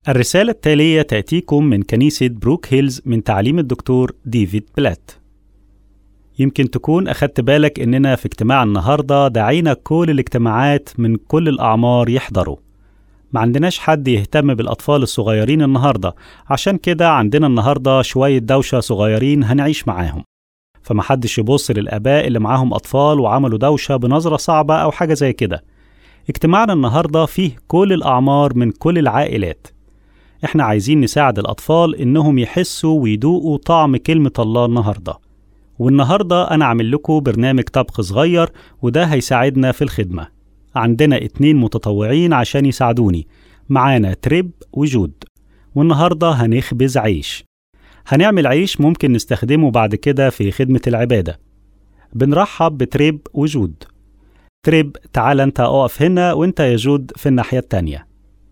الرسالة التالية تأتيكم من كنيسة بروك هيلز من تعليم الدكتور ديفيد بلات يمكن تكون أخدت بالك إننا في اجتماع النهاردة دعينا كل الاجتماعات من كل الأعمار يحضروا ما عندناش حد يهتم بالأطفال الصغيرين النهاردة عشان كده عندنا النهاردة شوية دوشة صغيرين هنعيش معاهم فمحدش يبص للآباء اللي معاهم أطفال وعملوا دوشة بنظرة صعبة أو حاجة زي كده اجتماعنا النهاردة فيه كل الأعمار من كل العائلات احنا عايزين نساعد الأطفال إنهم يحسوا ويدوقوا طعم كلمة الله النهاردة والنهاردة أنا عامل لكم برنامج طبخ صغير وده هيساعدنا في الخدمة عندنا اتنين متطوعين عشان يساعدوني معانا تريب وجود والنهاردة هنخبز عيش هنعمل عيش ممكن نستخدمه بعد كده في خدمة العبادة بنرحب بتريب وجود تريب تعال انت اقف هنا وانت يا جود في الناحية التانية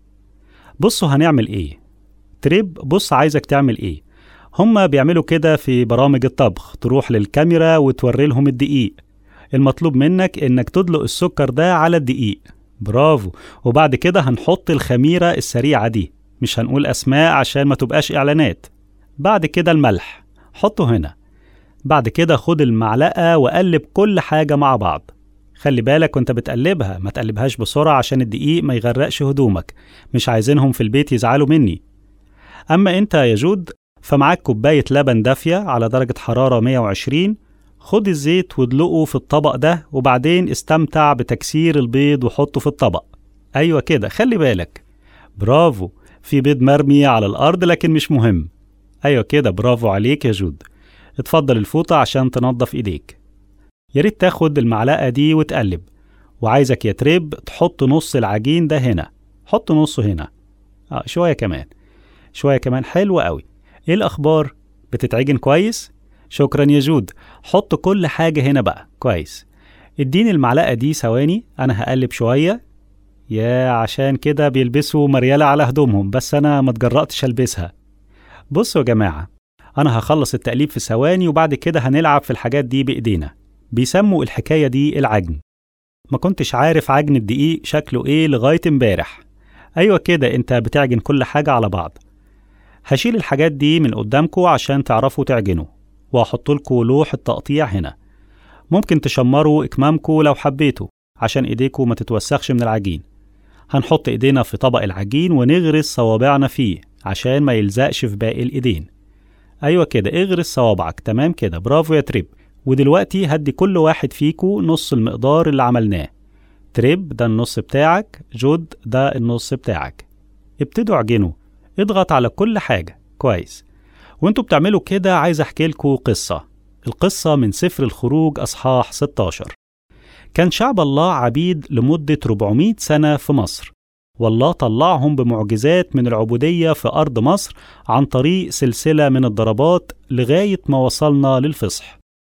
بصوا هنعمل ايه تريب بص عايزك تعمل ايه هما بيعملوا كده في برامج الطبخ تروح للكاميرا وتوري لهم الدقيق المطلوب منك انك تدلق السكر ده على الدقيق برافو وبعد كده هنحط الخميرة السريعة دي مش هنقول اسماء عشان ما تبقاش اعلانات بعد كده الملح حطه هنا بعد كده خد المعلقة وقلب كل حاجة مع بعض خلي بالك وانت بتقلبها ما تقلبهاش بسرعة عشان الدقيق ما يغرقش هدومك مش عايزينهم في البيت يزعلوا مني أما أنت يا جود فمعاك كوباية لبن دافية على درجة حرارة 120 خد الزيت وادلقه في الطبق ده وبعدين استمتع بتكسير البيض وحطه في الطبق أيوة كده خلي بالك برافو في بيض مرمي على الأرض لكن مش مهم أيوة كده برافو عليك يا جود اتفضل الفوطة عشان تنظف إيديك يا ريت تاخد المعلقة دي وتقلب وعايزك يا تريب تحط نص العجين ده هنا حط نصه هنا آه شوية كمان شوية كمان حلو قوي ايه الأخبار؟ بتتعجن كويس؟ شكرا يا جود حط كل حاجة هنا بقى كويس اديني المعلقة دي ثواني أنا هقلب شوية يا عشان كده بيلبسوا مريالة على هدومهم بس أنا ما اتجرأتش ألبسها بصوا يا جماعة أنا هخلص التقليب في ثواني وبعد كده هنلعب في الحاجات دي بإيدينا بيسموا الحكاية دي العجن ما كنتش عارف عجن الدقيق شكله ايه لغاية امبارح ايوه كده انت بتعجن كل حاجة على بعض هشيل الحاجات دي من قدامكم عشان تعرفوا تعجنوا وهحط لكم لوح التقطيع هنا ممكن تشمروا اكمامكم لو حبيتوا عشان ايديكم ما تتوسخش من العجين هنحط ايدينا في طبق العجين ونغرس صوابعنا فيه عشان ما يلزقش في باقي الايدين ايوه كده اغرس صوابعك تمام كده برافو يا تريب ودلوقتي هدي كل واحد فيكو نص المقدار اللي عملناه تريب ده النص بتاعك جود ده النص بتاعك ابتدوا اعجنوا اضغط على كل حاجة كويس وانتوا بتعملوا كده عايز احكي لكم قصة القصة من سفر الخروج أصحاح 16 كان شعب الله عبيد لمدة 400 سنة في مصر والله طلعهم بمعجزات من العبودية في أرض مصر عن طريق سلسلة من الضربات لغاية ما وصلنا للفصح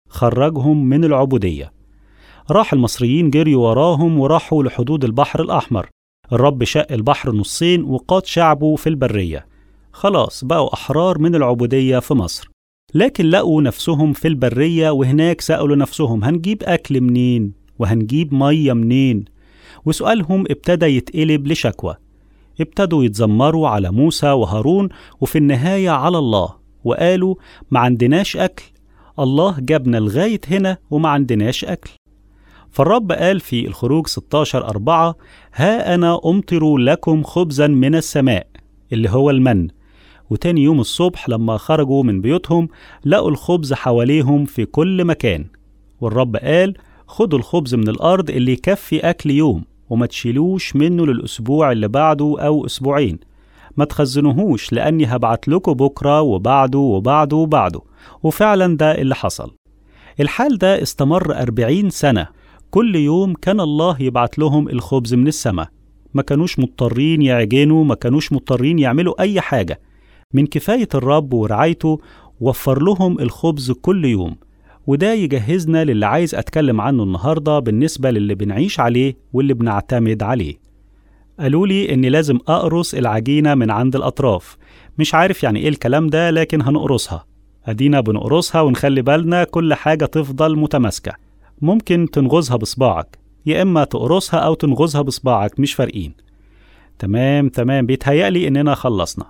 خرجهم من العبودية راح المصريين جريوا وراهم وراحوا لحدود البحر الأحمر الرب شق البحر نصين وقاد شعبه في البرية خلاص بقوا أحرار من العبودية في مصر لكن لقوا نفسهم في البرية وهناك سألوا نفسهم هنجيب أكل منين وهنجيب مية منين وسؤالهم ابتدى يتقلب لشكوى ابتدوا يتذمروا على موسى وهارون وفي النهاية على الله وقالوا ما عندناش أكل الله جابنا لغاية هنا وما عندناش أكل فالرب قال في الخروج 16 أربعة ها أنا أمطر لكم خبزا من السماء اللي هو المن وتاني يوم الصبح لما خرجوا من بيوتهم لقوا الخبز حواليهم في كل مكان والرب قال خدوا الخبز من الأرض اللي يكفي أكل يوم وما تشيلوش منه للأسبوع اللي بعده أو أسبوعين ما تخزنوهوش لأني هبعت لكم بكرة وبعده وبعده وبعده وفعلا ده اللي حصل الحال ده استمر أربعين سنة كل يوم كان الله يبعت لهم الخبز من السماء ما كانوش مضطرين يعجنوا ما كانوش مضطرين يعملوا أي حاجة من كفاية الرب ورعايته وفر لهم الخبز كل يوم وده يجهزنا للي عايز أتكلم عنه النهاردة بالنسبة للي بنعيش عليه واللي بنعتمد عليه قالوا لي إني لازم أقرص العجينة من عند الأطراف مش عارف يعني إيه الكلام ده لكن هنقرصها أدينا بنقرصها ونخلي بالنا كل حاجة تفضل متماسكة ممكن تنغزها بصباعك يا إما تقرصها أو تنغزها بصباعك مش فارقين تمام تمام بيتهيألي إننا خلصنا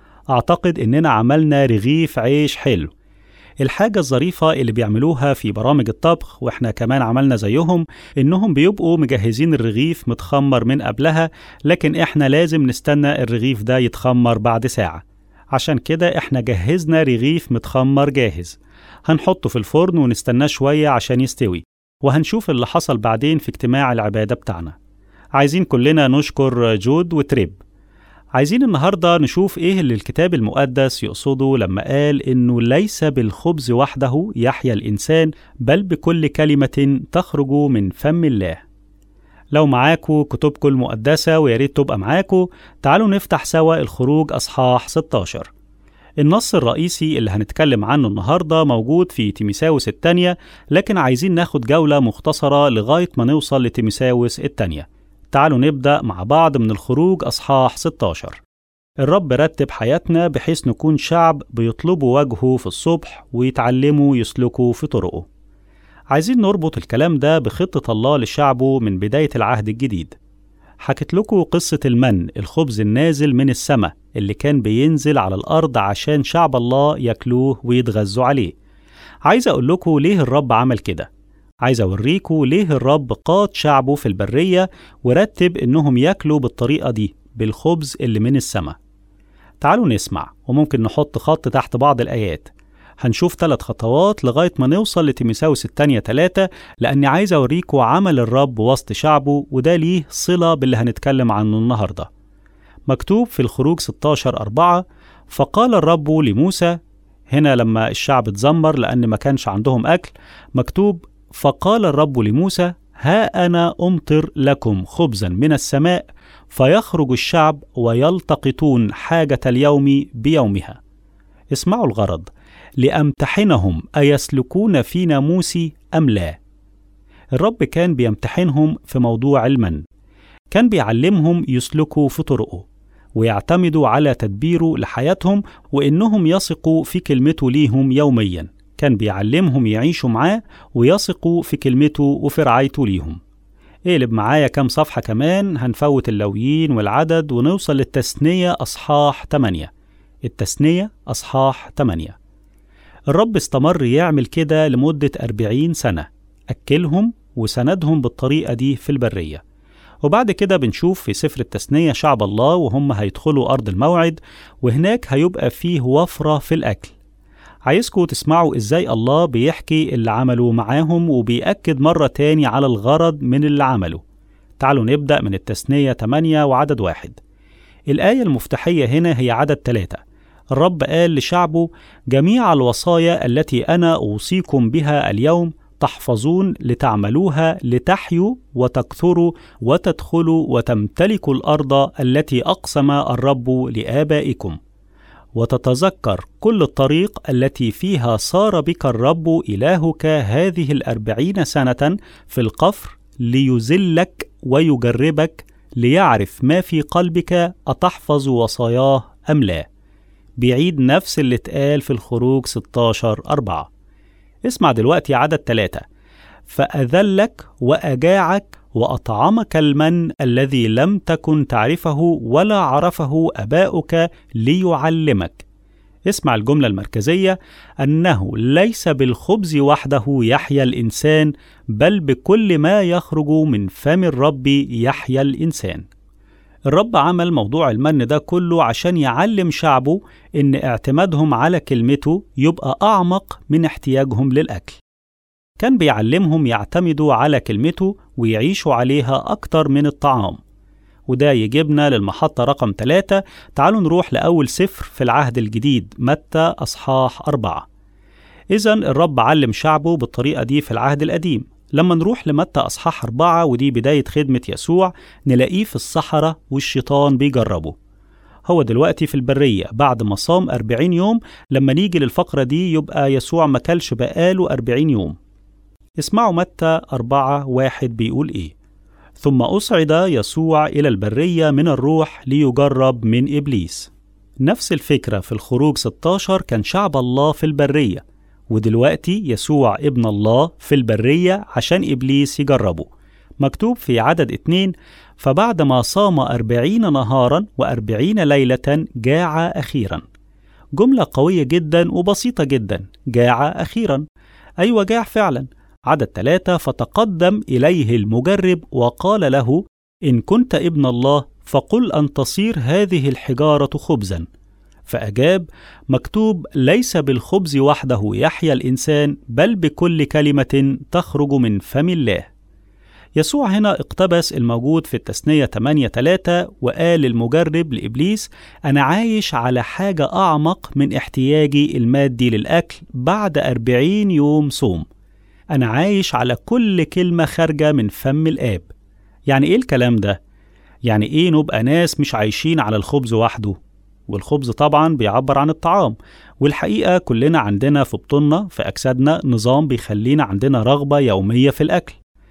أعتقد إننا عملنا رغيف عيش حلو الحاجة الظريفة اللي بيعملوها في برامج الطبخ واحنا كمان عملنا زيهم انهم بيبقوا مجهزين الرغيف متخمر من قبلها لكن احنا لازم نستنى الرغيف ده يتخمر بعد ساعة عشان كده احنا جهزنا رغيف متخمر جاهز هنحطه في الفرن ونستناه شوية عشان يستوي وهنشوف اللي حصل بعدين في اجتماع العبادة بتاعنا عايزين كلنا نشكر جود وتريب عايزين النهاردة نشوف إيه اللي الكتاب المقدس يقصده لما قال إنه ليس بالخبز وحده يحيا الإنسان بل بكل كلمة تخرج من فم الله لو معاكوا كتبكم المقدسة وياريت تبقى معاكوا تعالوا نفتح سوا الخروج أصحاح 16 النص الرئيسي اللي هنتكلم عنه النهاردة موجود في تيميساوس الثانية لكن عايزين ناخد جولة مختصرة لغاية ما نوصل لتيميساوس الثانية تعالوا نبدأ مع بعض من الخروج أصحاح 16 الرب رتب حياتنا بحيث نكون شعب بيطلبوا وجهه في الصبح ويتعلموا يسلكوا في طرقه عايزين نربط الكلام ده بخطة الله لشعبه من بداية العهد الجديد حكيت لكم قصة المن الخبز النازل من السماء اللي كان بينزل على الأرض عشان شعب الله ياكلوه ويتغذوا عليه عايز أقول لكم ليه الرب عمل كده عايز أوريكم ليه الرب قاد شعبه في البرية ورتب إنهم ياكلوا بالطريقة دي بالخبز اللي من السماء تعالوا نسمع وممكن نحط خط تحت بعض الآيات هنشوف ثلاث خطوات لغاية ما نوصل لتيموساوس التانية تلاتة لأني عايز أوريكم عمل الرب وسط شعبه وده ليه صلة باللي هنتكلم عنه النهاردة مكتوب في الخروج 16 أربعة فقال الرب لموسى هنا لما الشعب اتذمر لأن ما كانش عندهم أكل مكتوب فقال الرب لموسى ها أنا أمطر لكم خبزا من السماء فيخرج الشعب ويلتقطون حاجة اليوم بيومها اسمعوا الغرض لأمتحنهم أيسلكون في ناموسي أم لا الرب كان بيمتحنهم في موضوع المن كان بيعلمهم يسلكوا في طرقه ويعتمدوا على تدبيره لحياتهم وإنهم يثقوا في كلمته ليهم يوميا كان بيعلمهم يعيشوا معاه ويثقوا في كلمته وفي رعايته ليهم اقلب معايا كام صفحة كمان هنفوت اللويين والعدد ونوصل للتثنية أصحاح 8 التثنية أصحاح 8 الرب استمر يعمل كده لمدة 40 سنة أكلهم وسندهم بالطريقة دي في البرية وبعد كده بنشوف في سفر التثنية شعب الله وهم هيدخلوا أرض الموعد وهناك هيبقى فيه وفرة في الأكل عايزكم تسمعوا ازاي الله بيحكي اللي عمله معاهم وبيأكد مرة تاني على الغرض من اللي عمله تعالوا نبدأ من التثنية 8 وعدد واحد الآية المفتاحية هنا هي عدد ثلاثة الرب قال لشعبه جميع الوصايا التي أنا أوصيكم بها اليوم تحفظون لتعملوها لتحيوا وتكثروا وتدخلوا وتمتلكوا الأرض التي أقسم الرب لآبائكم وتتذكر كل الطريق التي فيها صار بك الرب إلهك هذه الأربعين سنة في القفر ليذلك ويجربك ليعرف ما في قلبك أتحفظ وصاياه أم لا بيعيد نفس اللي اتقال في الخروج 16 أربعة اسمع دلوقتي عدد ثلاثة فأذلك وأجاعك وأطعمك المن الذي لم تكن تعرفه ولا عرفه أباؤك ليعلمك اسمع الجملة المركزية أنه ليس بالخبز وحده يحيا الإنسان بل بكل ما يخرج من فم الرب يحيا الإنسان الرب عمل موضوع المن ده كله عشان يعلم شعبه إن اعتمادهم على كلمته يبقى أعمق من احتياجهم للأكل كان بيعلمهم يعتمدوا على كلمته ويعيشوا عليها أكتر من الطعام وده يجيبنا للمحطة رقم ثلاثة تعالوا نروح لأول سفر في العهد الجديد متى أصحاح أربعة إذا الرب علم شعبه بالطريقة دي في العهد القديم لما نروح لمتى أصحاح أربعة ودي بداية خدمة يسوع نلاقيه في الصحراء والشيطان بيجربه هو دلوقتي في البرية بعد ما صام أربعين يوم لما نيجي للفقرة دي يبقى يسوع ما كلش بقاله أربعين يوم اسمعوا متى أربعة واحد بيقول إيه ثم أصعد يسوع إلى البرية من الروح ليجرب من إبليس نفس الفكرة في الخروج 16 كان شعب الله في البرية ودلوقتي يسوع ابن الله في البرية عشان إبليس يجربه مكتوب في عدد اتنين فبعدما صام أربعين نهارا وأربعين ليلة جاع أخيرا جملة قوية جدا وبسيطة جدا جاع أخيرا أيوة جاع فعلا عدد ثلاثة فتقدم إليه المجرب وقال له إن كنت ابن الله فقل أن تصير هذه الحجارة خبزا فأجاب مكتوب ليس بالخبز وحده يحيا الإنسان بل بكل كلمة تخرج من فم الله يسوع هنا اقتبس الموجود في التثنية 8 3 وقال المجرب لإبليس أنا عايش على حاجة أعمق من احتياجي المادي للأكل بعد 40 يوم صوم أنا عايش على كل كلمة خارجة من فم الآب يعني إيه الكلام ده؟ يعني إيه نبقى ناس مش عايشين على الخبز وحده؟ والخبز طبعا بيعبر عن الطعام والحقيقة كلنا عندنا في بطننا في أجسادنا نظام بيخلينا عندنا رغبة يومية في الأكل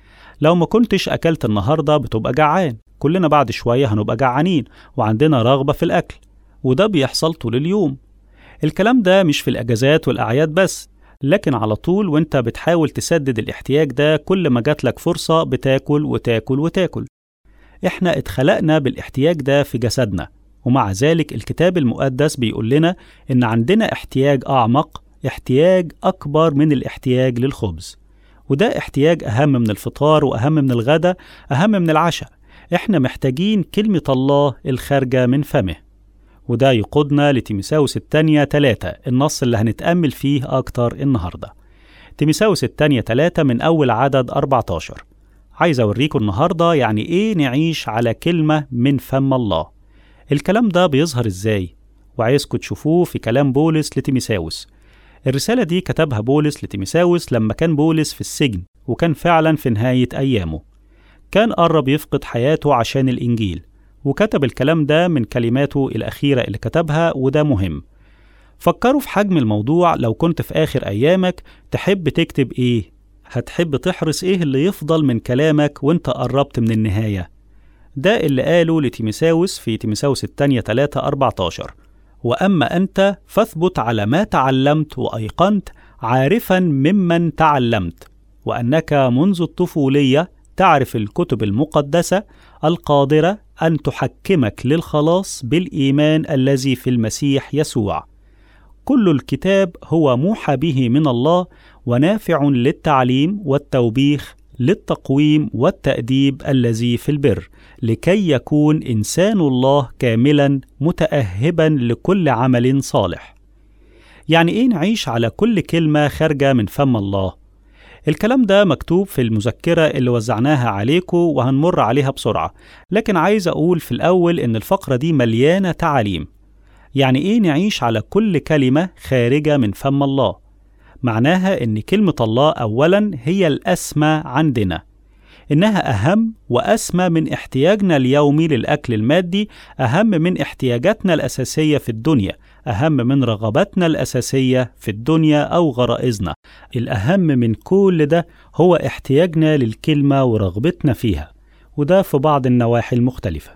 لو ما كنتش أكلت النهاردة بتبقى جعان كلنا بعد شوية هنبقى جعانين وعندنا رغبة في الأكل وده بيحصل طول اليوم الكلام ده مش في الأجازات والأعياد بس لكن على طول وانت بتحاول تسدد الاحتياج ده كل ما جاتلك فرصة بتاكل وتاكل وتاكل احنا اتخلقنا بالاحتياج ده في جسدنا ومع ذلك الكتاب المقدس بيقول لنا ان عندنا احتياج اعمق احتياج اكبر من الاحتياج للخبز وده احتياج أهم من الفطار وأهم من الغداء أهم من العشاء إحنا محتاجين كلمة الله الخارجة من فمه وده يقودنا لتيمساوس الثانية 3 النص اللي هنتأمل فيه أكتر النهاردة تيمساوس الثانية 3 من أول عدد 14 عايز أوريكم النهاردة يعني إيه نعيش على كلمة من فم الله الكلام ده بيظهر إزاي وعايزكم تشوفوه في كلام بولس لتيمساوس الرسالة دي كتبها بولس لتيمساوس لما كان بولس في السجن وكان فعلا في نهاية أيامه كان قرب يفقد حياته عشان الإنجيل وكتب الكلام ده من كلماته الأخيرة اللي كتبها وده مهم فكروا في حجم الموضوع لو كنت في آخر أيامك تحب تكتب إيه هتحب تحرص إيه اللي يفضل من كلامك وإنت قربت من النهاية ده اللي قاله لتيمساوس في تيمساوس الثانية 3 14 واما انت فاثبت على ما تعلمت وايقنت عارفا ممن تعلمت وانك منذ الطفوليه تعرف الكتب المقدسه القادره ان تحكمك للخلاص بالايمان الذي في المسيح يسوع كل الكتاب هو موحى به من الله ونافع للتعليم والتوبيخ للتقويم والتأديب الذي في البر لكي يكون إنسان الله كاملا متأهبا لكل عمل صالح. يعني إيه نعيش على كل كلمة خارجة من فم الله؟ الكلام ده مكتوب في المذكرة اللي وزعناها عليكم وهنمر عليها بسرعة، لكن عايز أقول في الأول إن الفقرة دي مليانة تعاليم. يعني إيه نعيش على كل كلمة خارجة من فم الله؟ معناها إن كلمة الله أولا هي الأسمى عندنا إنها أهم وأسمى من احتياجنا اليومي للأكل المادي أهم من احتياجاتنا الأساسية في الدنيا أهم من رغباتنا الأساسية في الدنيا أو غرائزنا الأهم من كل ده هو احتياجنا للكلمة ورغبتنا فيها وده في بعض النواحي المختلفة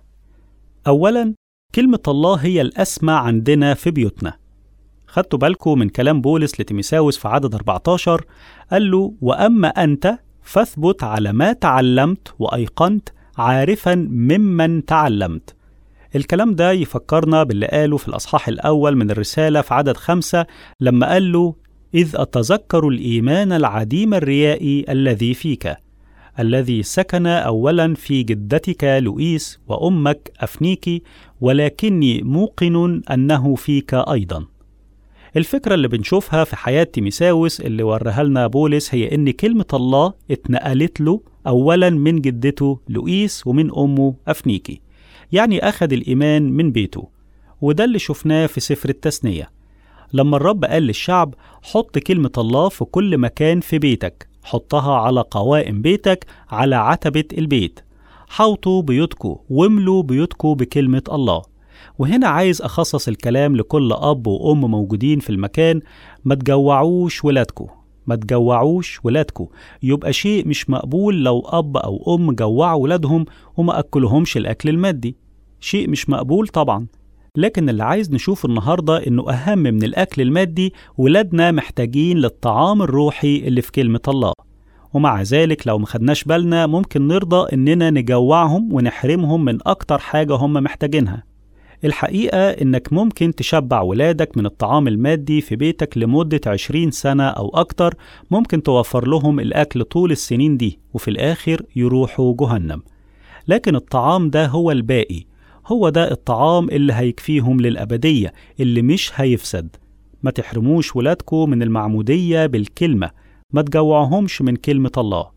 أولا كلمة الله هي الأسمى عندنا في بيوتنا خدتوا بالكم من كلام بولس لتيميساوس في عدد 14 قال له وأما أنت فاثبت على ما تعلمت وأيقنت عارفا ممن تعلمت الكلام ده يفكرنا باللي قاله في الأصحاح الأول من الرسالة في عدد خمسة لما قال له إذ أتذكر الإيمان العديم الريائي الذي فيك الذي سكن أولا في جدتك لؤيس وأمك أفنيكي ولكني موقن أنه فيك أيضا الفكرة اللي بنشوفها في حياة تيميساوس اللي وريها لنا بولس هي إن كلمة الله اتنقلت له أولا من جدته لؤيس ومن أمه أفنيكي يعني أخذ الإيمان من بيته وده اللي شفناه في سفر التثنية لما الرب قال للشعب حط كلمة الله في كل مكان في بيتك حطها على قوائم بيتك على عتبة البيت حوطوا بيوتكم واملوا بيوتكم بكلمة الله وهنا عايز أخصص الكلام لكل أب وأم موجودين في المكان ما تجوعوش ولادكم ما تجوعوش ولادكم يبقى شيء مش مقبول لو أب أو أم جوعوا ولادهم وما أكلهمش الأكل المادي شيء مش مقبول طبعا لكن اللي عايز نشوف النهاردة إنه أهم من الأكل المادي ولادنا محتاجين للطعام الروحي اللي في كلمة الله ومع ذلك لو مخدناش بالنا ممكن نرضى إننا نجوعهم ونحرمهم من أكتر حاجة هم محتاجينها الحقيقة إنك ممكن تشبع ولادك من الطعام المادي في بيتك لمدة 20 سنة أو أكتر ممكن توفر لهم الأكل طول السنين دي وفي الآخر يروحوا جهنم لكن الطعام ده هو الباقي هو ده الطعام اللي هيكفيهم للأبدية اللي مش هيفسد ما تحرموش ولادكم من المعمودية بالكلمة ما تجوعهمش من كلمة الله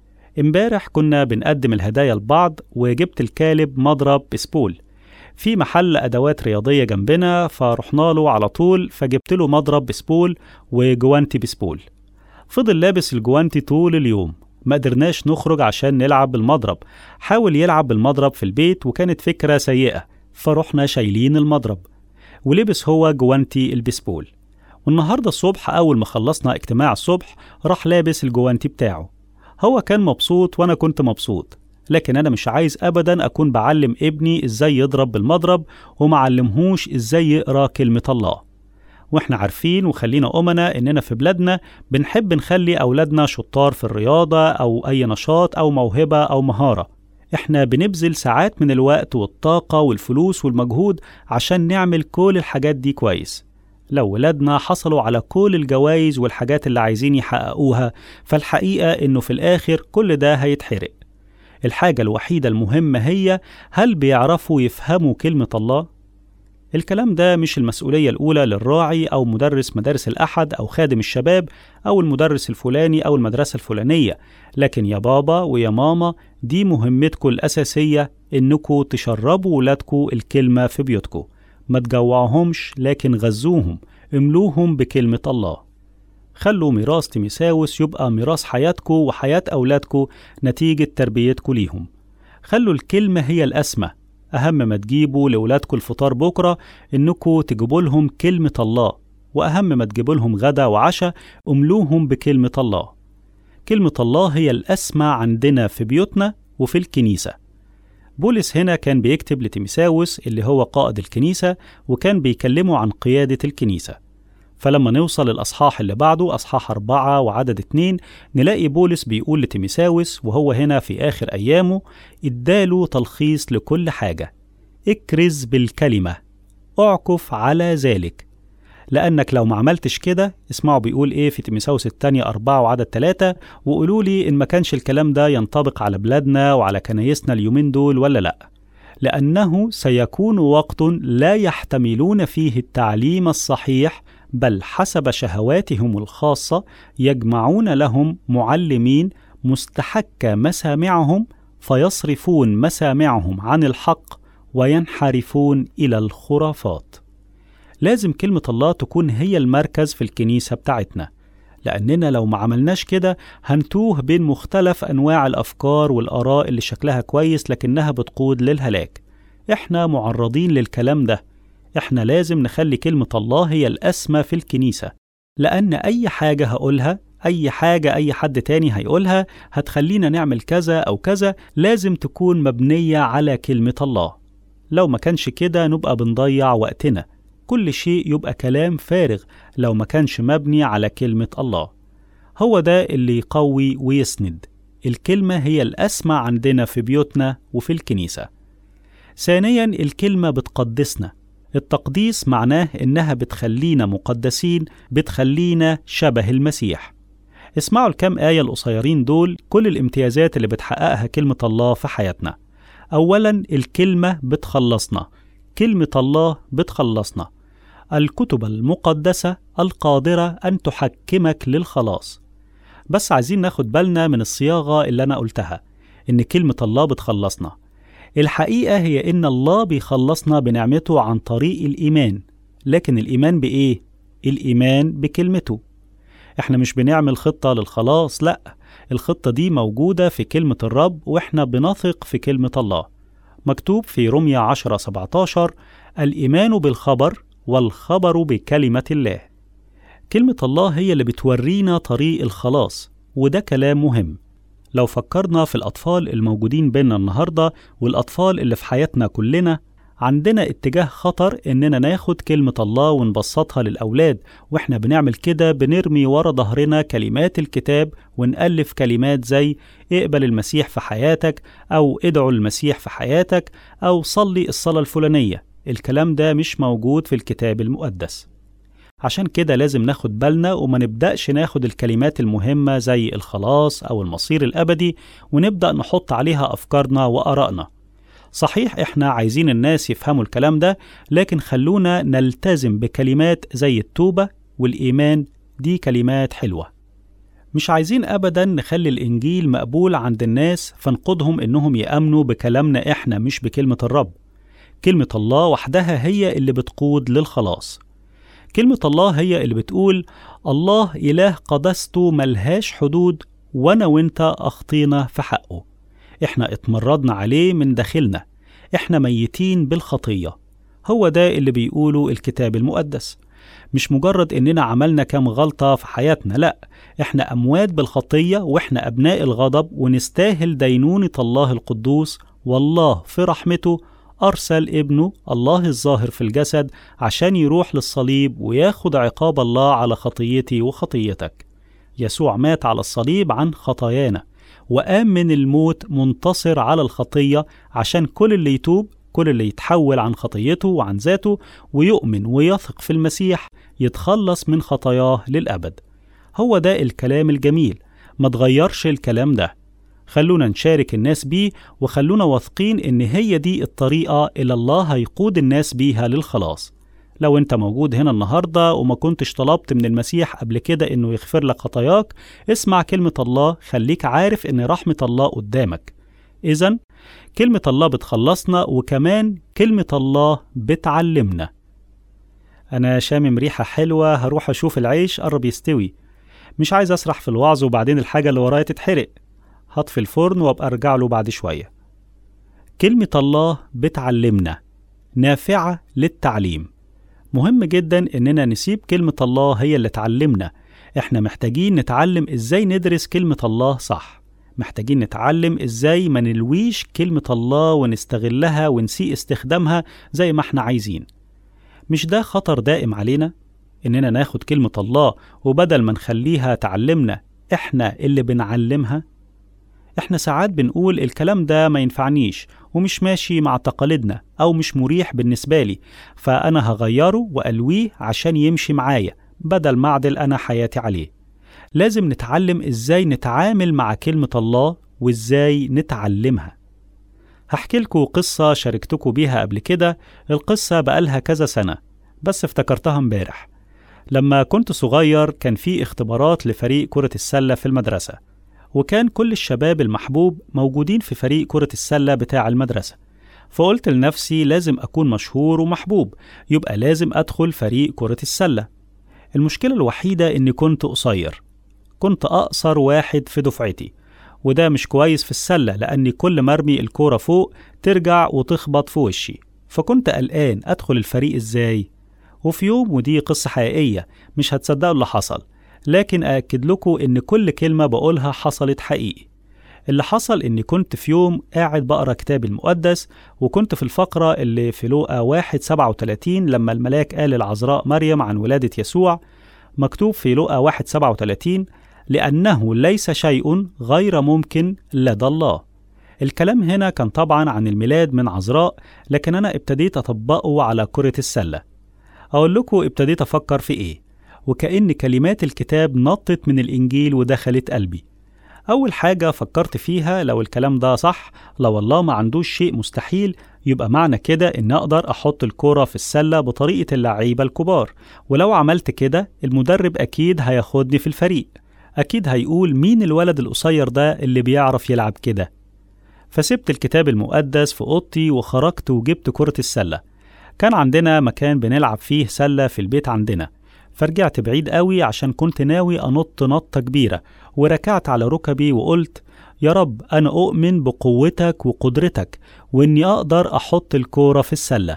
امبارح كنا بنقدم الهدايا لبعض وجبت الكالب مضرب بسبول في محل أدوات رياضية جنبنا فرحنا له على طول فجبت له مضرب بسبول وجوانتي بسبول فضل لابس الجوانتي طول اليوم ما قدرناش نخرج عشان نلعب بالمضرب حاول يلعب بالمضرب في البيت وكانت فكرة سيئة فرحنا شايلين المضرب ولبس هو جوانتي البسبول والنهاردة الصبح أول ما خلصنا اجتماع الصبح راح لابس الجوانتي بتاعه هو كان مبسوط وأنا كنت مبسوط لكن أنا مش عايز أبدا أكون بعلم ابني إزاي يضرب بالمضرب ومعلمهوش إزاي يقرأ كلمة الله واحنا عارفين وخلينا أمنا إننا في بلادنا بنحب نخلي أولادنا شطار في الرياضة أو أي نشاط أو موهبة أو مهارة احنا بنبذل ساعات من الوقت والطاقة والفلوس والمجهود عشان نعمل كل الحاجات دي كويس لو ولادنا حصلوا على كل الجوائز والحاجات اللي عايزين يحققوها فالحقيقة إنه في الآخر كل ده هيتحرق الحاجة الوحيدة المهمة هي هل بيعرفوا يفهموا كلمة الله؟ الكلام ده مش المسؤولية الأولى للراعي أو مدرس مدارس الأحد أو خادم الشباب أو المدرس الفلاني أو المدرسة الفلانية لكن يا بابا ويا ماما دي مهمتكم الأساسية إنكم تشربوا ولادكم الكلمة في بيوتكم ما تجوعهمش لكن غذوهم املوهم بكلمة الله خلوا ميراث تيميساوس يبقى ميراث حياتكم وحياة أولادكم نتيجة تربيتكم ليهم خلوا الكلمة هي الأسمى أهم ما تجيبوا لولادكم الفطار بكرة إنكم تجيبوا لهم كلمة الله وأهم ما تجيبوا لهم غدا وعشاء أملوهم بكلمة الله كلمة الله هي الأسمى عندنا في بيوتنا وفي الكنيسة بولس هنا كان بيكتب لتيميساوس اللي هو قائد الكنيسة وكان بيكلمه عن قيادة الكنيسة فلما نوصل الأصحاح اللي بعده أصحاح أربعة وعدد اتنين نلاقي بولس بيقول لتيميساوس وهو هنا في آخر أيامه إداله تلخيص لكل حاجة اكرز بالكلمة اعكف على ذلك لأنك لو ما عملتش كده اسمعوا بيقول إيه في تيميساوس الثانية أربعة وعدد ثلاثة وقولوا لي إن ما كانش الكلام ده ينطبق على بلادنا وعلى كنايسنا اليومين دول ولا لأ لأنه سيكون وقت لا يحتملون فيه التعليم الصحيح بل حسب شهواتهم الخاصة يجمعون لهم معلمين مستحك مسامعهم فيصرفون مسامعهم عن الحق وينحرفون إلى الخرافات. لازم كلمة الله تكون هي المركز في الكنيسة بتاعتنا، لأننا لو ما عملناش كده هنتوه بين مختلف أنواع الأفكار والآراء اللي شكلها كويس لكنها بتقود للهلاك. إحنا معرضين للكلام ده، احنا لازم نخلي كلمة الله هي الأسمى في الكنيسة لأن أي حاجة هقولها أي حاجة أي حد تاني هيقولها هتخلينا نعمل كذا أو كذا لازم تكون مبنية على كلمة الله لو ما كانش كده نبقى بنضيع وقتنا كل شيء يبقى كلام فارغ لو ما كانش مبني على كلمة الله هو ده اللي يقوي ويسند الكلمة هي الأسمى عندنا في بيوتنا وفي الكنيسة ثانيا الكلمة بتقدسنا التقديس معناه إنها بتخلينا مقدسين بتخلينا شبه المسيح اسمعوا الكام آية القصيرين دول كل الامتيازات اللي بتحققها كلمة الله في حياتنا أولا الكلمة بتخلصنا كلمة الله بتخلصنا الكتب المقدسة القادرة أن تحكمك للخلاص بس عايزين ناخد بالنا من الصياغة اللي أنا قلتها إن كلمة الله بتخلصنا الحقيقة هي إن الله بيخلصنا بنعمته عن طريق الإيمان لكن الإيمان بإيه؟ الإيمان بكلمته إحنا مش بنعمل خطة للخلاص لأ الخطة دي موجودة في كلمة الرب وإحنا بنثق في كلمة الله مكتوب في رمية 10 17 الإيمان بالخبر والخبر بكلمة الله كلمة الله هي اللي بتورينا طريق الخلاص وده كلام مهم لو فكرنا في الأطفال الموجودين بيننا النهاردة والأطفال اللي في حياتنا كلنا عندنا اتجاه خطر إننا ناخد كلمة الله ونبسطها للأولاد وإحنا بنعمل كده بنرمي ورا ظهرنا كلمات الكتاب ونألف كلمات زي اقبل المسيح في حياتك أو ادعو المسيح في حياتك أو صلي الصلاة الفلانية الكلام ده مش موجود في الكتاب المقدس عشان كده لازم ناخد بالنا وما نبدأش ناخد الكلمات المهمة زي الخلاص أو المصير الأبدي ونبدأ نحط عليها أفكارنا وآرائنا صحيح احنا عايزين الناس يفهموا الكلام ده لكن خلونا نلتزم بكلمات زي التوبة والإيمان دي كلمات حلوة مش عايزين أبدا نخلي الإنجيل مقبول عند الناس فنقودهم إنهم يأمنوا بكلامنا إحنا مش بكلمة الرب كلمة الله وحدها هي اللي بتقود للخلاص كلمة الله هي اللي بتقول الله إله قدسته ملهاش حدود وأنا وإنت أخطينا في حقه إحنا اتمردنا عليه من داخلنا إحنا ميتين بالخطية هو ده اللي بيقوله الكتاب المقدس مش مجرد إننا عملنا كام غلطة في حياتنا لأ إحنا أموات بالخطية وإحنا أبناء الغضب ونستاهل دينونة الله القدوس والله في رحمته أرسل ابنه الله الظاهر في الجسد عشان يروح للصليب وياخد عقاب الله على خطيتي وخطيتك يسوع مات على الصليب عن خطايانا وقام من الموت منتصر على الخطية عشان كل اللي يتوب كل اللي يتحول عن خطيته وعن ذاته ويؤمن ويثق في المسيح يتخلص من خطاياه للأبد هو ده الكلام الجميل ما تغيرش الكلام ده خلونا نشارك الناس بيه وخلونا واثقين إن هي دي الطريقة اللي الله هيقود الناس بيها للخلاص لو انت موجود هنا النهاردة وما كنتش طلبت من المسيح قبل كده انه يغفر لك خطاياك اسمع كلمة الله خليك عارف ان رحمة الله قدامك اذا كلمة الله بتخلصنا وكمان كلمة الله بتعلمنا أنا شامم ريحة حلوة هروح أشوف العيش قرب يستوي مش عايز أسرح في الوعظ وبعدين الحاجة اللي ورايا تتحرق هطفي الفرن وابقى ارجع له بعد شوية كلمة الله بتعلمنا نافعة للتعليم مهم جدا اننا نسيب كلمة الله هي اللي تعلمنا احنا محتاجين نتعلم ازاي ندرس كلمة الله صح محتاجين نتعلم ازاي ما نلويش كلمة الله ونستغلها ونسيء استخدامها زي ما احنا عايزين مش ده خطر دائم علينا اننا ناخد كلمة الله وبدل ما نخليها تعلمنا احنا اللي بنعلمها احنا ساعات بنقول الكلام ده ما ينفعنيش ومش ماشي مع تقاليدنا او مش مريح بالنسبه لي فانا هغيره والويه عشان يمشي معايا بدل ما اعدل انا حياتي عليه لازم نتعلم ازاي نتعامل مع كلمه الله وازاي نتعلمها هحكي لكم قصة شاركتكم بيها قبل كده القصة بقالها كذا سنة بس افتكرتها امبارح لما كنت صغير كان في اختبارات لفريق كرة السلة في المدرسة وكان كل الشباب المحبوب موجودين في فريق كرة السلة بتاع المدرسة فقلت لنفسي لازم أكون مشهور ومحبوب يبقى لازم أدخل فريق كرة السلة المشكلة الوحيدة إني كنت قصير كنت أقصر واحد في دفعتي وده مش كويس في السلة لأني كل ما أرمي الكورة فوق ترجع وتخبط في وشي فكنت قلقان أدخل الفريق إزاي وفي يوم ودي قصة حقيقية مش هتصدقوا اللي حصل لكن أأكد لكم إن كل كلمة بقولها حصلت حقيقي اللي حصل إني كنت في يوم قاعد بقرا كتاب المقدس وكنت في الفقرة اللي في لوقا 1 37 لما الملاك قال للعذراء مريم عن ولادة يسوع مكتوب في لوقا 1 37 لأنه ليس شيء غير ممكن لدى الله الكلام هنا كان طبعا عن الميلاد من عذراء لكن أنا ابتديت أطبقه على كرة السلة أقول لكم ابتديت أفكر في إيه وكأن كلمات الكتاب نطت من الإنجيل ودخلت قلبي أول حاجة فكرت فيها لو الكلام ده صح لو الله ما عندوش شيء مستحيل يبقى معنى كده إن أقدر أحط الكرة في السلة بطريقة اللعيبة الكبار ولو عملت كده المدرب أكيد هياخدني في الفريق أكيد هيقول مين الولد القصير ده اللي بيعرف يلعب كده فسبت الكتاب المقدس في أوضتي وخرجت وجبت كرة السلة كان عندنا مكان بنلعب فيه سلة في البيت عندنا فرجعت بعيد قوي عشان كنت ناوي أنط نطة كبيرة وركعت على ركبي وقلت يا رب أنا أؤمن بقوتك وقدرتك وإني أقدر أحط الكورة في السلة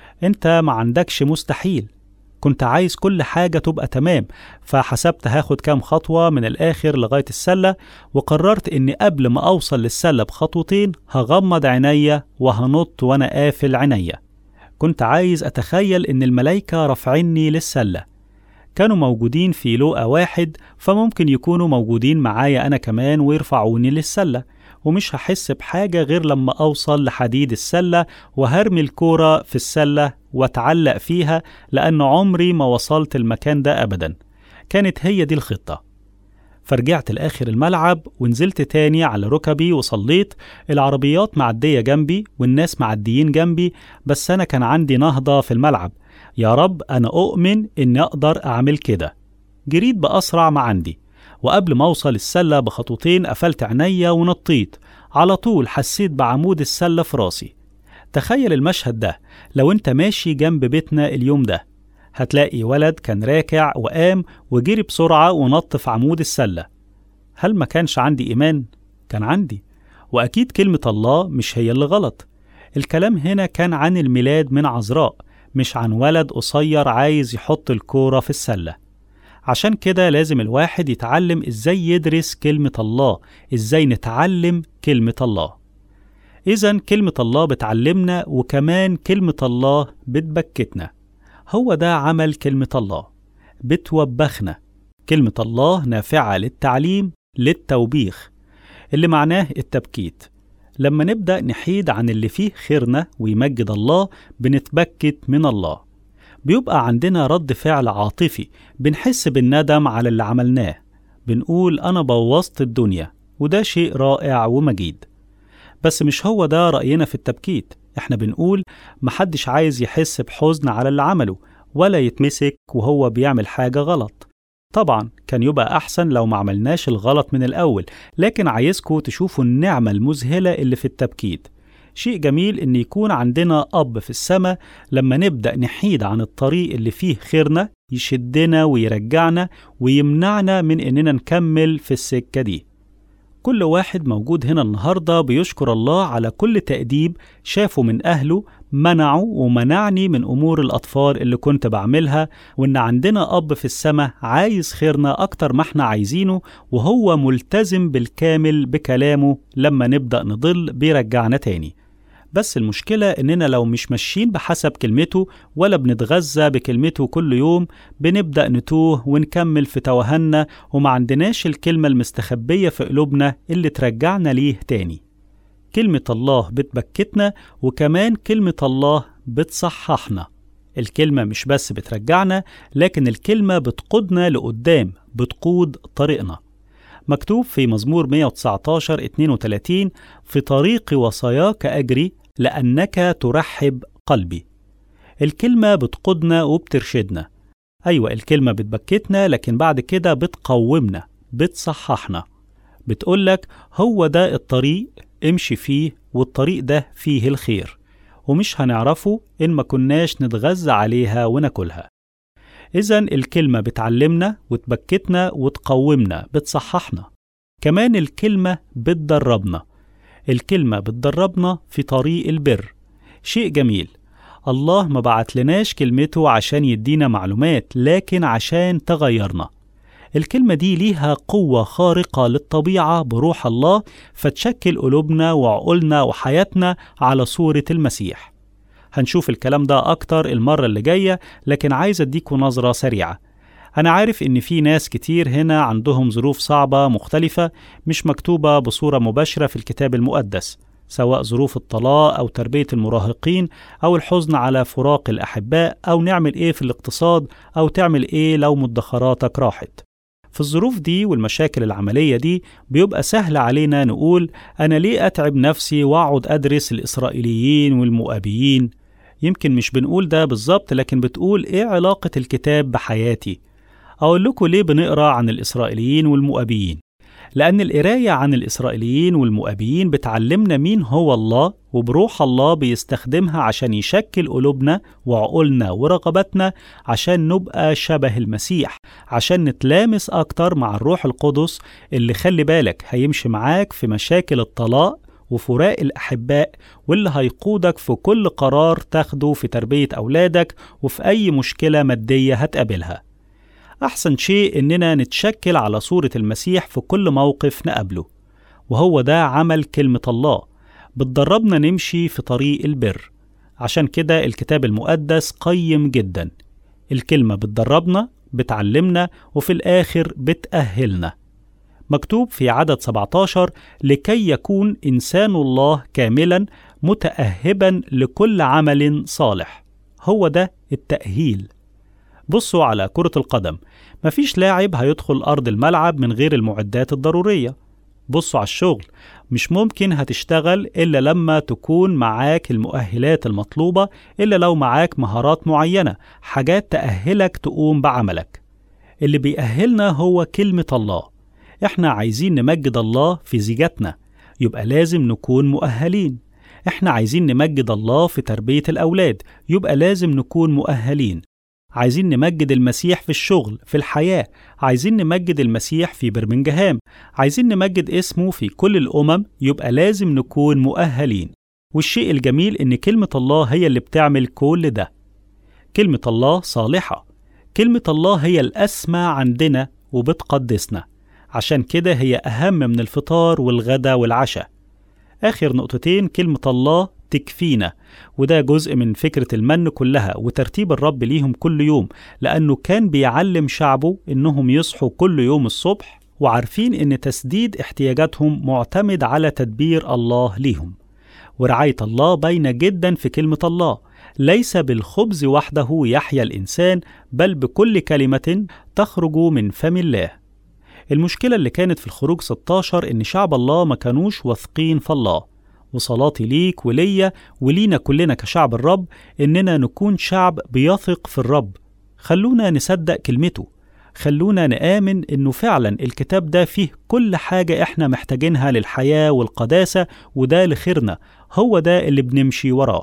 أنت ما عندكش مستحيل كنت عايز كل حاجة تبقى تمام فحسبت هاخد كام خطوة من الآخر لغاية السلة وقررت إني قبل ما أوصل للسلة بخطوتين هغمض عينيا وهنط وأنا قافل عينيا كنت عايز أتخيل إن الملايكة رافعيني للسلة كانوا موجودين في لوقا واحد فممكن يكونوا موجودين معايا أنا كمان ويرفعوني للسلة ومش هحس بحاجة غير لما أوصل لحديد السلة وهرمي الكورة في السلة وأتعلق فيها لأن عمري ما وصلت المكان ده أبدا كانت هي دي الخطة فرجعت لآخر الملعب ونزلت تاني على ركبي وصليت العربيات معدية جنبي والناس معديين جنبي بس أنا كان عندي نهضة في الملعب يا رب أنا أؤمن إني أقدر أعمل كده جريت بأسرع ما عندي وقبل ما أوصل السلة بخطوتين قفلت عينيا ونطيت على طول حسيت بعمود السلة في راسي تخيل المشهد ده لو انت ماشي جنب بيتنا اليوم ده هتلاقي ولد كان راكع وقام وجري بسرعة ونط في عمود السلة هل ما كانش عندي إيمان؟ كان عندي وأكيد كلمة الله مش هي اللي غلط الكلام هنا كان عن الميلاد من عذراء مش عن ولد قصير عايز يحط الكورة في السلة عشان كده لازم الواحد يتعلم ازاي يدرس كلمة الله ازاي نتعلم كلمة الله إذا كلمة الله بتعلمنا وكمان كلمة الله بتبكتنا هو ده عمل كلمة الله بتوبخنا كلمة الله نافعة للتعليم للتوبيخ اللي معناه التبكيت لما نبدأ نحيد عن اللي فيه خيرنا ويمجد الله بنتبكت من الله بيبقى عندنا رد فعل عاطفي بنحس بالندم على اللي عملناه بنقول أنا بوظت الدنيا وده شيء رائع ومجيد بس مش هو ده رأينا في التبكيت احنا بنقول محدش عايز يحس بحزن على اللي عمله ولا يتمسك وهو بيعمل حاجة غلط طبعا كان يبقى أحسن لو ما عملناش الغلط من الأول لكن عايزكم تشوفوا النعمة المذهلة اللي في التبكيت شيء جميل إن يكون عندنا أب في السماء لما نبدأ نحيد عن الطريق اللي فيه خيرنا يشدنا ويرجعنا ويمنعنا من إننا نكمل في السكة دي كل واحد موجود هنا النهارده بيشكر الله على كل تأديب شافه من أهله منعه ومنعني من أمور الأطفال اللي كنت بعملها وإن عندنا أب في السماء عايز خيرنا أكتر ما احنا عايزينه وهو ملتزم بالكامل بكلامه لما نبدأ نضل بيرجعنا تاني بس المشكلة إننا لو مش ماشيين بحسب كلمته ولا بنتغذى بكلمته كل يوم بنبدأ نتوه ونكمل في توهنا وما عندناش الكلمة المستخبية في قلوبنا اللي ترجعنا ليه تاني كلمة الله بتبكتنا وكمان كلمة الله بتصححنا الكلمة مش بس بترجعنا لكن الكلمة بتقودنا لقدام بتقود طريقنا مكتوب في مزمور 119 32 في طريق وصاياك أجري لأنك ترحب قلبي الكلمة بتقودنا وبترشدنا أيوة الكلمة بتبكتنا لكن بعد كده بتقومنا بتصححنا بتقولك هو ده الطريق امشي فيه والطريق ده فيه الخير ومش هنعرفه إن ما كناش نتغذى عليها وناكلها إذا الكلمة بتعلمنا وتبكتنا وتقومنا بتصححنا كمان الكلمة بتدربنا الكلمة بتدربنا في طريق البر شيء جميل الله ما بعت لناش كلمته عشان يدينا معلومات لكن عشان تغيرنا الكلمة دي ليها قوة خارقة للطبيعة بروح الله فتشكل قلوبنا وعقولنا وحياتنا على صورة المسيح هنشوف الكلام ده أكتر المرة اللي جاية لكن عايز أديكوا نظرة سريعة أنا عارف إن في ناس كتير هنا عندهم ظروف صعبة مختلفة مش مكتوبة بصورة مباشرة في الكتاب المقدس سواء ظروف الطلاق أو تربية المراهقين أو الحزن على فراق الأحباء أو نعمل إيه في الاقتصاد أو تعمل إيه لو مدخراتك راحت في الظروف دي والمشاكل العملية دي بيبقى سهل علينا نقول أنا ليه أتعب نفسي وأقعد أدرس الإسرائيليين والمؤابيين يمكن مش بنقول ده بالظبط لكن بتقول إيه علاقة الكتاب بحياتي أقول لكم ليه بنقرأ عن الإسرائيليين والمؤابيين لأن القراية عن الإسرائيليين والمؤابيين بتعلمنا مين هو الله وبروح الله بيستخدمها عشان يشكل قلوبنا وعقولنا ورغباتنا عشان نبقى شبه المسيح عشان نتلامس أكتر مع الروح القدس اللي خلي بالك هيمشي معاك في مشاكل الطلاق وفراق الأحباء واللي هيقودك في كل قرار تاخده في تربية أولادك وفي أي مشكلة مادية هتقابلها أحسن شيء إننا نتشكل على صورة المسيح في كل موقف نقابله وهو ده عمل كلمة الله بتدربنا نمشي في طريق البر عشان كده الكتاب المقدس قيم جدا الكلمة بتدربنا بتعلمنا وفي الآخر بتأهلنا مكتوب في عدد 17 لكي يكون إنسان الله كاملا متأهبا لكل عمل صالح هو ده التأهيل بصوا على كرة القدم مفيش لاعب هيدخل أرض الملعب من غير المعدات الضرورية بصوا على الشغل مش ممكن هتشتغل إلا لما تكون معاك المؤهلات المطلوبة إلا لو معاك مهارات معينة حاجات تأهلك تقوم بعملك اللي بيأهلنا هو كلمة الله إحنا عايزين نمجد الله في زيجتنا يبقى لازم نكون مؤهلين إحنا عايزين نمجد الله في تربية الأولاد يبقى لازم نكون مؤهلين عايزين نمجد المسيح في الشغل في الحياة عايزين نمجد المسيح في برمنجهام عايزين نمجد اسمه في كل الأمم يبقى لازم نكون مؤهلين والشيء الجميل إن كلمة الله هي اللي بتعمل كل ده كلمة الله صالحة كلمة الله هي الأسمى عندنا وبتقدسنا عشان كده هي أهم من الفطار والغدا والعشاء آخر نقطتين كلمة الله تكفينا وده جزء من فكرة المن كلها وترتيب الرب ليهم كل يوم لأنه كان بيعلم شعبه إنهم يصحوا كل يوم الصبح وعارفين إن تسديد احتياجاتهم معتمد على تدبير الله ليهم ورعاية الله باينة جدا في كلمة الله ليس بالخبز وحده يحيا الإنسان بل بكل كلمة تخرج من فم الله المشكلة اللي كانت في الخروج 16 إن شعب الله ما كانوش واثقين في الله وصلاتي ليك وليا ولينا كلنا كشعب الرب إننا نكون شعب بيثق في الرب خلونا نصدق كلمته خلونا نآمن إنه فعلا الكتاب ده فيه كل حاجة إحنا محتاجينها للحياة والقداسة وده لخيرنا هو ده اللي بنمشي وراه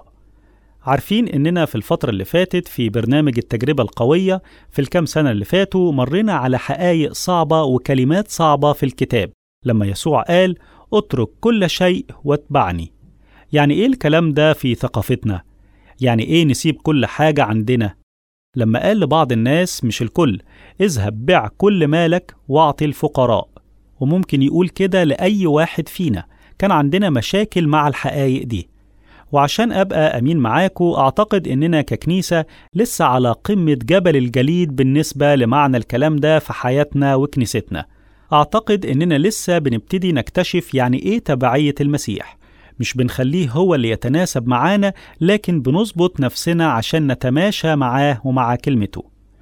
عارفين إننا في الفترة اللي فاتت في برنامج التجربة القوية في الكام سنة اللي فاتوا مرينا على حقائق صعبة وكلمات صعبة في الكتاب لما يسوع قال اترك كل شيء واتبعني يعني ايه الكلام ده في ثقافتنا يعني ايه نسيب كل حاجه عندنا لما قال لبعض الناس مش الكل اذهب بيع كل مالك واعطي الفقراء وممكن يقول كده لاي واحد فينا كان عندنا مشاكل مع الحقائق دي وعشان ابقى امين معاكم اعتقد اننا ككنيسه لسه على قمه جبل الجليد بالنسبه لمعنى الكلام ده في حياتنا وكنيستنا أعتقد إننا لسه بنبتدي نكتشف يعني إيه تبعية المسيح مش بنخليه هو اللي يتناسب معانا لكن بنظبط نفسنا عشان نتماشى معاه ومع كلمته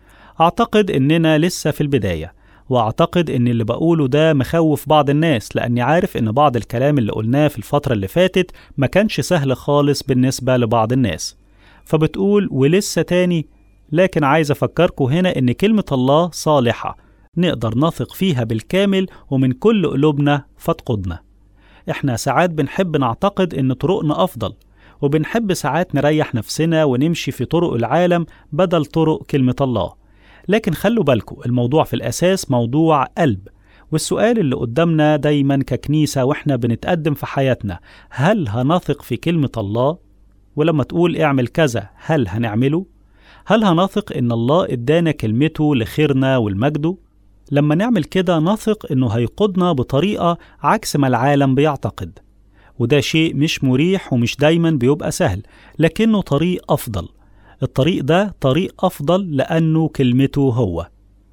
أعتقد إننا لسه في البداية وأعتقد إن اللي بقوله ده مخوف بعض الناس لأني عارف إن بعض الكلام اللي قلناه في الفترة اللي فاتت ما كانش سهل خالص بالنسبة لبعض الناس فبتقول ولسه تاني لكن عايز أفكركم هنا إن كلمة الله صالحة نقدر نثق فيها بالكامل ومن كل قلوبنا فتقودنا احنا ساعات بنحب نعتقد ان طرقنا افضل وبنحب ساعات نريح نفسنا ونمشي في طرق العالم بدل طرق كلمة الله لكن خلوا بالكم الموضوع في الأساس موضوع قلب والسؤال اللي قدامنا دايما ككنيسة واحنا بنتقدم في حياتنا هل هنثق في كلمة الله؟ ولما تقول اعمل كذا هل هنعمله؟ هل هنثق إن الله إدانا كلمته لخيرنا والمجده؟ لما نعمل كده نثق إنه هيقودنا بطريقة عكس ما العالم بيعتقد وده شيء مش مريح ومش دايما بيبقى سهل لكنه طريق أفضل الطريق ده طريق أفضل لأنه كلمته هو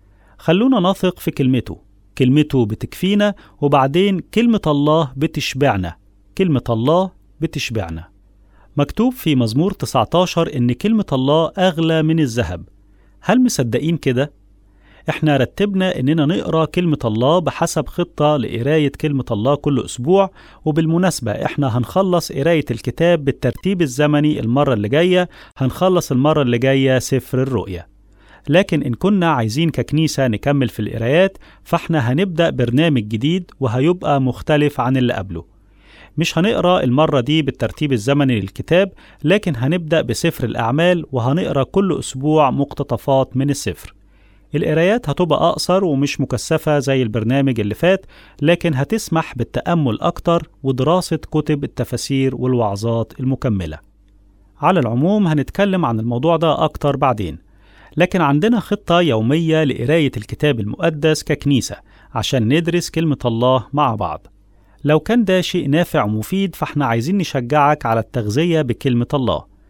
خلونا نثق في كلمته كلمته بتكفينا وبعدين كلمة الله بتشبعنا كلمة الله بتشبعنا مكتوب في مزمور 19 إن كلمة الله أغلى من الذهب هل مصدقين كده؟ احنا رتبنا اننا نقرا كلمة الله بحسب خطة لقراية كلمة الله كل اسبوع وبالمناسبة احنا هنخلص قراية الكتاب بالترتيب الزمني المرة اللي جاية هنخلص المرة اللي جاية سفر الرؤيا لكن إن كنا عايزين ككنيسة نكمل في القرايات فاحنا هنبدأ برنامج جديد وهيبقى مختلف عن اللي قبله مش هنقرا المرة دي بالترتيب الزمني للكتاب لكن هنبدأ بسفر الأعمال وهنقرا كل أسبوع مقتطفات من السفر القرايات هتبقى أقصر ومش مكثفة زي البرنامج اللي فات لكن هتسمح بالتأمل أكتر ودراسة كتب التفاسير والوعظات المكملة على العموم هنتكلم عن الموضوع ده أكتر بعدين لكن عندنا خطة يومية لقراية الكتاب المقدس ككنيسة عشان ندرس كلمة الله مع بعض لو كان ده شيء نافع ومفيد فاحنا عايزين نشجعك على التغذية بكلمة الله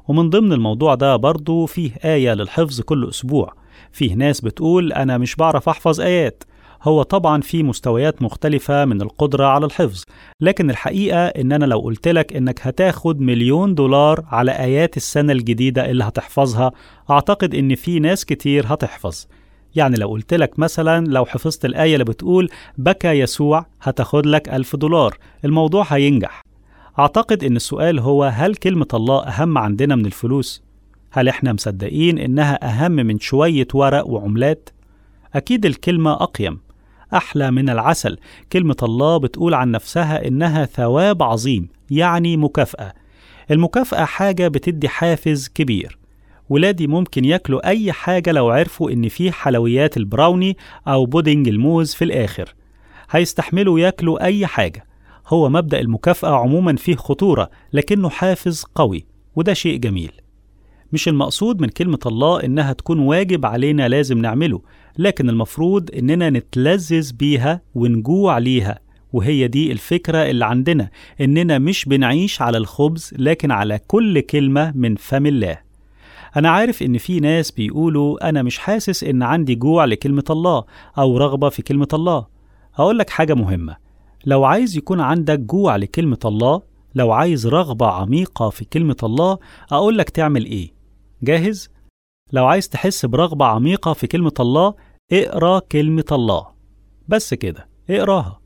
ومن ضمن الموضوع ده برضو فيه آية للحفظ كل أسبوع فيه ناس بتقول أنا مش بعرف أحفظ آيات هو طبعا في مستويات مختلفة من القدرة على الحفظ لكن الحقيقة إن أنا لو قلت لك إنك هتاخد مليون دولار على آيات السنة الجديدة اللي هتحفظها أعتقد إن في ناس كتير هتحفظ يعني لو قلت لك مثلا لو حفظت الآية اللي بتقول بكى يسوع هتاخد لك ألف دولار الموضوع هينجح أعتقد إن السؤال هو هل كلمة الله أهم عندنا من الفلوس؟ هل إحنا مصدقين إنها أهم من شوية ورق وعملات؟ أكيد الكلمة أقيم أحلى من العسل كلمة الله بتقول عن نفسها إنها ثواب عظيم يعني مكافأة المكافأة حاجة بتدي حافز كبير ولادي ممكن ياكلوا أي حاجة لو عرفوا إن في حلويات البراوني أو بودنج الموز في الآخر هيستحملوا ياكلوا أي حاجة هو مبدأ المكافأة عموما فيه خطورة لكنه حافز قوي وده شيء جميل مش المقصود من كلمة الله إنها تكون واجب علينا لازم نعمله لكن المفروض إننا نتلذذ بيها ونجوع ليها وهي دي الفكرة اللي عندنا إننا مش بنعيش على الخبز لكن على كل كلمة من فم الله أنا عارف إن في ناس بيقولوا أنا مش حاسس إن عندي جوع لكلمة الله أو رغبة في كلمة الله أقول لك حاجة مهمة لو عايز يكون عندك جوع لكلمة الله لو عايز رغبة عميقة في كلمة الله أقول لك تعمل إيه جاهز؟ لو عايز تحس برغبة عميقة في كلمة الله اقرا كلمة الله بس كده اقراها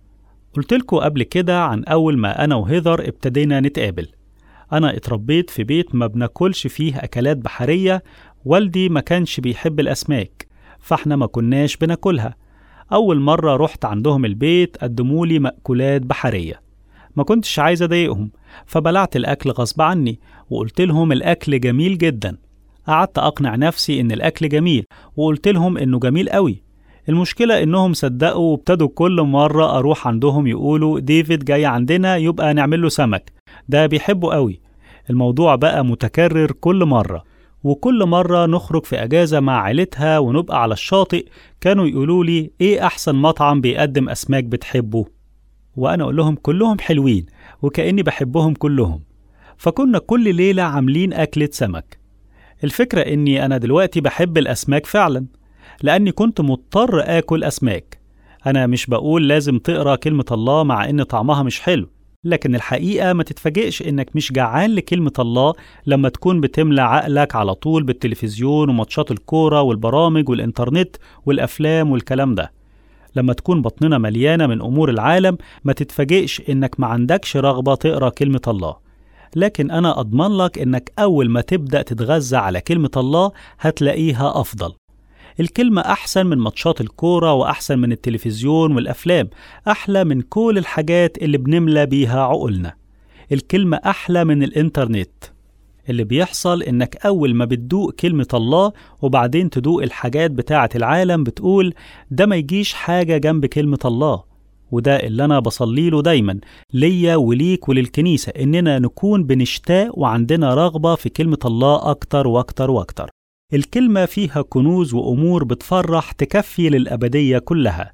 قلت لكم قبل كده عن أول ما أنا وهيذر ابتدينا نتقابل أنا اتربيت في بيت ما بناكلش فيه أكلات بحرية والدي ما كانش بيحب الأسماك فاحنا ما كناش بناكلها أول مرة رحت عندهم البيت قدمولي مأكولات بحرية ما كنتش عايز أضايقهم فبلعت الأكل غصب عني وقلت لهم الأكل جميل جدا قعدت أقنع نفسي إن الأكل جميل وقلت لهم إنه جميل قوي المشكلة إنهم صدقوا وابتدوا كل مرة أروح عندهم يقولوا ديفيد جاي عندنا يبقى نعمل له سمك ده بيحبه قوي الموضوع بقى متكرر كل مرة وكل مرة نخرج في أجازة مع عيلتها ونبقى على الشاطئ كانوا يقولوا لي إيه أحسن مطعم بيقدم أسماك بتحبه وأنا أقول لهم كلهم حلوين وكأني بحبهم كلهم فكنا كل ليلة عاملين أكلة سمك الفكرة إني أنا دلوقتي بحب الأسماك فعلا لأني كنت مضطر آكل أسماك أنا مش بقول لازم تقرأ كلمة الله مع إن طعمها مش حلو لكن الحقيقة ما تتفاجئش إنك مش جعان لكلمة الله لما تكون بتملى عقلك على طول بالتلفزيون وماتشات الكورة والبرامج والإنترنت والأفلام والكلام ده لما تكون بطننا مليانة من أمور العالم ما تتفاجئش إنك ما عندكش رغبة تقرأ كلمة الله لكن أنا أضمن لك إنك أول ما تبدأ تتغذى على كلمة الله هتلاقيها أفضل الكلمة أحسن من ماتشات الكورة وأحسن من التلفزيون والأفلام أحلى من كل الحاجات اللي بنملى بيها عقولنا الكلمة أحلى من الإنترنت اللي بيحصل إنك أول ما بتدوق كلمة الله وبعدين تدوق الحاجات بتاعة العالم بتقول ده ما يجيش حاجة جنب كلمة الله وده اللي أنا بصلي له دايما ليا وليك وللكنيسة إننا نكون بنشتاق وعندنا رغبة في كلمة الله أكتر وأكتر وأكتر الكلمة فيها كنوز وأمور بتفرح تكفي للأبدية كلها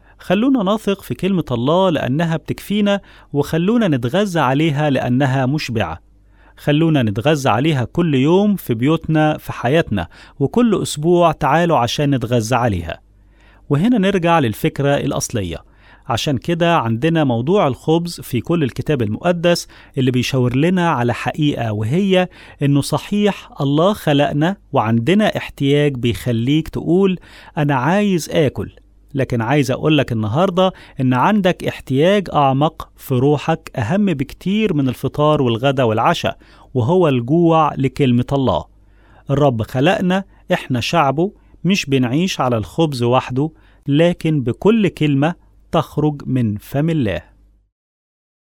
خلونا نثق في كلمة الله لأنها بتكفينا وخلونا نتغذى عليها لأنها مشبعة خلونا نتغذى عليها كل يوم في بيوتنا في حياتنا وكل أسبوع تعالوا عشان نتغذى عليها وهنا نرجع للفكرة الأصلية عشان كده عندنا موضوع الخبز في كل الكتاب المقدس اللي بيشاور لنا على حقيقة وهي إنه صحيح الله خلقنا وعندنا احتياج بيخليك تقول أنا عايز آكل لكن عايز أقول لك النهاردة إن عندك احتياج أعمق في روحك أهم بكتير من الفطار والغدا والعشاء وهو الجوع لكلمة الله الرب خلقنا إحنا شعبه مش بنعيش على الخبز وحده لكن بكل كلمة تخرج من فم الله